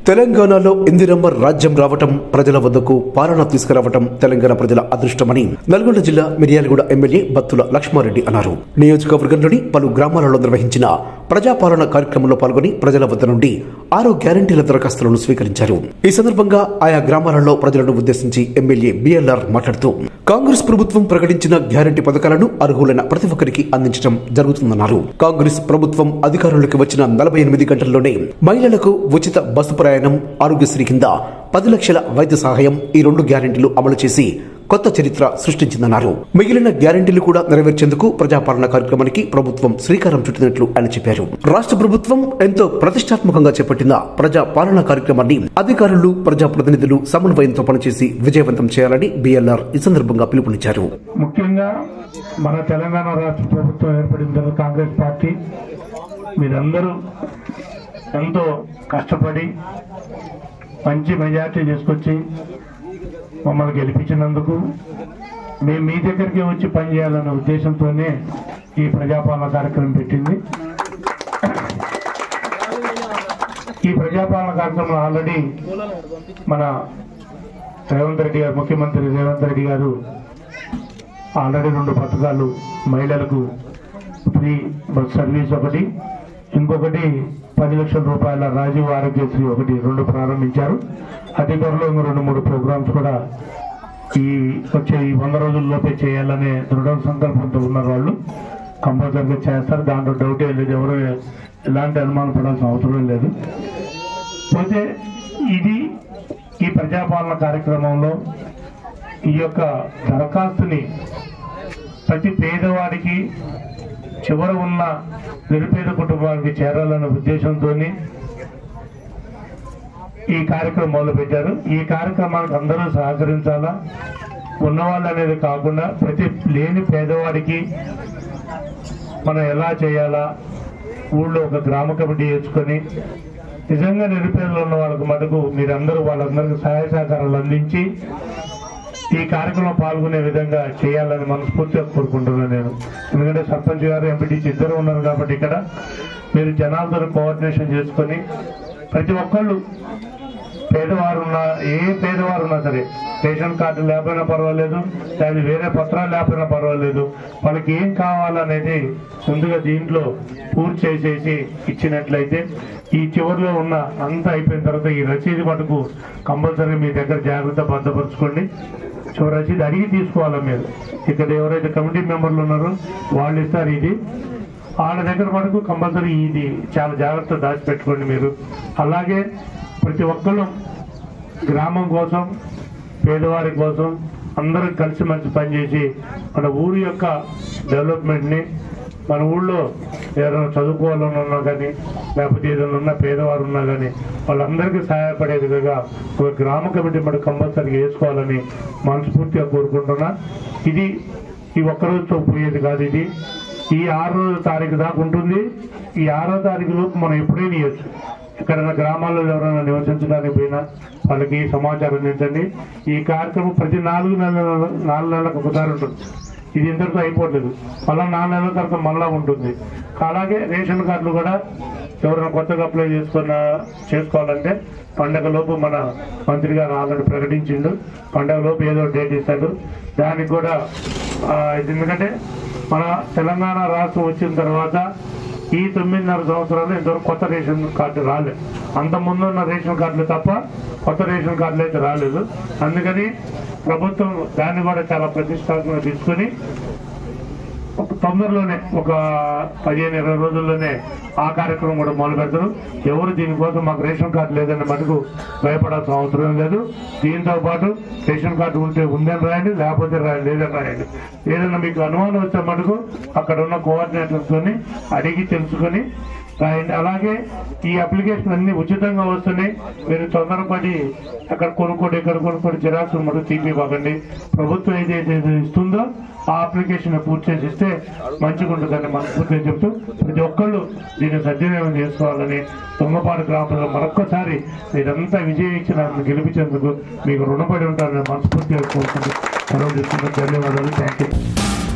తెలంగాణలో ఇందిరమ్మ రాజ్యం రావటం ప్రజల వద్దకు పాలన తీసుకురావటం తెలంగాణ ప్రజల అదృష్టమని నల్గొండ జిల్లా మిర్యాలగూడ ఎమ్మెల్యే బత్తుల లక్ష్మారెడ్డి అన్నారు నియోజకవర్గంలోని పలు గ్రామాలలో నిర్వహించిన ప్రజాపాలన కార్యక్రమంలో పాల్గొని ప్రజల వద్ద నుండి ఆరు గ్యారంటీల దరఖాస్తులను స్వీకరించారు ఈ సందర్భంగా ఆయా గ్రామాలలో ప్రజలను ఉద్దేశించి ఎమ్మెల్యే బిఎల్ఆర్ మాట్లాడుతూ కాంగ్రెస్ ప్రభుత్వం ప్రకటించిన గ్యారంటీ పథకాలను అర్హులైన ప్రతి ఒక్కరికి అందించడం జరుగుతుందన్నారు కాంగ్రెస్ ప్రభుత్వం అధికారంలోకి వచ్చిన నలభై ఎనిమిది గంటల్లోనే మహిళలకు ఉచిత బస్సు ప్రయాణం ఆరోగ్యశ్రీ కింద పది లక్షల వైద్య సహాయం ఈ రెండు గ్యారెంటీలు అమలు చేసి కొత్త చరిత్ర సృష్టించిందన్నారు మిగిలిన గ్యారెంటీలు కూడా నెరవేర్చేందుకు ప్రజాపాలన కార్యక్రమానికి ప్రభుత్వం శ్రీకారం చుట్టినట్లు ఆయన చెప్పారు రాష్ట్ర ప్రభుత్వం ఎంతో ప్రతిష్టాత్మకంగా చేపట్టిన ప్రజా పాలనా కార్యక్రమాన్ని అధికారులు ప్రజాప్రతినిధులు సమన్వయంతో పనిచేసి విజయవంతం చేయాలని బిఎల్ఆర్ ఈ సందర్భంగా పిలుపునిచ్చారు ముఖ్యంగా మన తెలంగాణ రాష్ట్ర ప్రభుత్వం ఏర్పడిన తర్వాత కాంగ్రెస్ పార్టీ మీరందరూ ఎంతో కష్టపడి మంచి మెజార్టీ తీసుకొచ్చి మమ్మల్ని గెలిపించినందుకు మేము మీ దగ్గరికి వచ్చి పనిచేయాలనే ఉద్దేశంతోనే ఈ ప్రజాపాలన కార్యక్రమం పెట్టింది ఈ ప్రజాపాలన కార్యక్రమం ఆల్రెడీ మన రేవంత్ రెడ్డి గారు ముఖ్యమంత్రి రేవంత్ రెడ్డి గారు ఆల్రెడీ రెండు పథకాలు మహిళలకు ఫ్రీ బస్ సర్వీస్ ఒకటి ఇంకొకటి పది లక్షల రూపాయల రాజీవ్ ఆరోగ్యశ్రీ ఒకటి రెండు ప్రారంభించారు అతి త్వరలో ఇంకో రెండు మూడు ప్రోగ్రామ్స్ కూడా ఈ వచ్చే ఈ వంద రోజుల్లోపే చేయాలనే దృఢ సంకల్పంతో ఉన్న వాళ్ళు కంపల్సరీగా చేస్తారు దాంట్లో డౌటే లేదు ఎవరు ఎలాంటి అనుమానం పడాల్సిన అవసరం లేదు పోతే ఇది ఈ ప్రజాపాలన కార్యక్రమంలో ఈ యొక్క దరఖాస్తుని ప్రతి పేదవాడికి చివర ఉన్న నిరుపేద కుటుంబానికి చేరాలన్న ఉద్దేశంతో ఈ కార్యక్రమం మొదలుపెట్టారు ఈ కార్యక్రమానికి అందరూ సహకరించాలా ఉన్నవాళ్ళు అనేది కాకుండా ప్రతి లేని పేదవాడికి మనం ఎలా చేయాలా ఊళ్ళో ఒక గ్రామ కమిటీ వేసుకొని నిజంగా నిరుపేదలు ఉన్న వాళ్ళకి మటుకు మీరందరూ వాళ్ళందరికీ సహాయ సహకారాలు అందించి ఈ కార్యక్రమం పాల్గొనే విధంగా చేయాలని మనస్ఫూర్తిగా కోరుకుంటున్నాను నేను ఎందుకంటే సర్పంచ్ గారు ఎంపీటీసీ ఇద్దరు ఉన్నారు కాబట్టి ఇక్కడ మీరు జనాలతో కోఆర్డినేషన్ చేసుకొని ప్రతి ఒక్కళ్ళు పేదవారు ఉన్నా ఏ పేదవారు ఉన్నా సరే రేషన్ కార్డు లేకపోయినా పర్వాలేదు లేదా వేరే పత్రాలు లేకపోయినా పర్వాలేదు వాళ్ళకి ఏం కావాలనేది ముందుగా దీంట్లో పూర్తి చేసేసి ఇచ్చినట్లయితే ఈ చివరిలో ఉన్న అంతా అయిపోయిన తర్వాత ఈ రసీదు మటుకు కంపల్సరీ మీ దగ్గర జాగ్రత్త భద్రపరచుకోండి సో రసీదు అడిగి తీసుకోవాలా మీరు ఇక్కడ ఎవరైతే కమిటీ మెంబర్లు ఉన్నారో వాళ్ళు ఇస్తారు ఇది వాళ్ళ దగ్గర మటుకు కంపల్సరీ ఇది చాలా జాగ్రత్త దాచిపెట్టుకోండి మీరు అలాగే ప్రతి ఒక్కరు గ్రామం కోసం పేదవారి కోసం అందరూ కలిసి మంచి పనిచేసి మన ఊరి యొక్క డెవలప్మెంట్ని మన ఊళ్ళో ఏదైనా చదువుకోవాలని ఉన్నా కానీ లేకపోతే ఏదైనా ఉన్న పేదవారు ఉన్నా కానీ వాళ్ళందరికీ సహాయపడే విధంగా ఒక గ్రామ కమిటీ మనం కంపల్సరీగా వేసుకోవాలని మనస్ఫూర్తిగా కోరుకుంటున్నా ఇది ఈ ఒక్కరోజుతో పోయేది కాదు ఇది ఈ ఆరో తారీఖు దాకా ఉంటుంది ఈ ఆరో తారీఖు లోపు మనం ఎప్పుడైనా ఇవ్వచ్చు ఎక్కడైనా గ్రామాల్లో ఎవరైనా నివసించడానికి పోయినా వాళ్ళకి సమాచారం అందించండి ఈ కార్యక్రమం ప్రతి నాలుగు నెలల నాలుగు నెలలకు ఒకసారి ఉంటుంది ఇది ఇంతటితో అయిపోలేదు మళ్ళీ నాలుగు నెలల తర్వాత మళ్ళా ఉంటుంది అలాగే రేషన్ కార్డులు కూడా ఎవరైనా కొత్తగా అప్లై చేసుకున్న చేసుకోవాలంటే పండగ లోపు మన మంత్రి గారు ఆల్రెడీ ప్రకటించిండు పండగ లోపు ఏదో డేట్ ఇస్తాడు దానికి కూడా ఆ, ఇది ఎందుకంటే మన తెలంగాణ రాష్ట్రం వచ్చిన తర్వాత ఈ తొమ్మిదిన్నర సంవత్సరాలు ఇంతవరకు కొత్త రేషన్ కార్డు రాలేదు అంత ముందు ఉన్న రేషన్ కార్డులు తప్ప కొత్త రేషన్ కార్డులు అయితే రాలేదు అందుకని ప్రభుత్వం దాన్ని కూడా చాలా ప్రతిష్టాత్మకంగా తీసుకుని ఒక తొందరలోనే ఒక పదిహేను ఇరవై రోజుల్లోనే ఆ కార్యక్రమం కూడా మొదలు పెడతారు ఎవరు దీనికోసం మాకు రేషన్ కార్డు లేదని మటుకు భయపడాల్సిన అవసరం లేదు దీంతో పాటు రేషన్ కార్డు ఉంటే ఉందని రాయండి లేకపోతే రా- లేదని రాయండి ఏదైనా మీకు అనుమానం వస్తే మటుకు అక్కడ ఉన్న కోఆర్డినేటర్తో అడిగి తెలుసుకొని రాయండి అలాగే ఈ అప్లికేషన్ అన్ని ఉచితంగా వస్తున్నాయి మీరు తొందరపడి అక్కడ కొనుక్కోండి ఇక్కడ కొనుక్కోండి జిరాక్స్ మటుకు తీపివ్వకండి ప్రభుత్వం ఏదైతే ఇస్తుందో ఆ అప్లికేషన్ పూర్తి చేసి ఇస్తే మంచిగా ఉంటుందని మనస్ఫూర్తిగా చెప్తూ ప్రతి ఒక్కళ్ళు దీన్ని సద్వినియోగం చేసుకోవాలని దొంగపాడు గ్రామంలో మరొక్కసారి మీరంతా విజయం ఇచ్చి నన్ను గెలిపించేందుకు మీకు రుణపడి ఉంటారని మనస్ఫూర్తిగా కోరుకుంటూ సెలవు తీసుకుంటూ ధన్యవాదాలు థ్యాంక్ యూ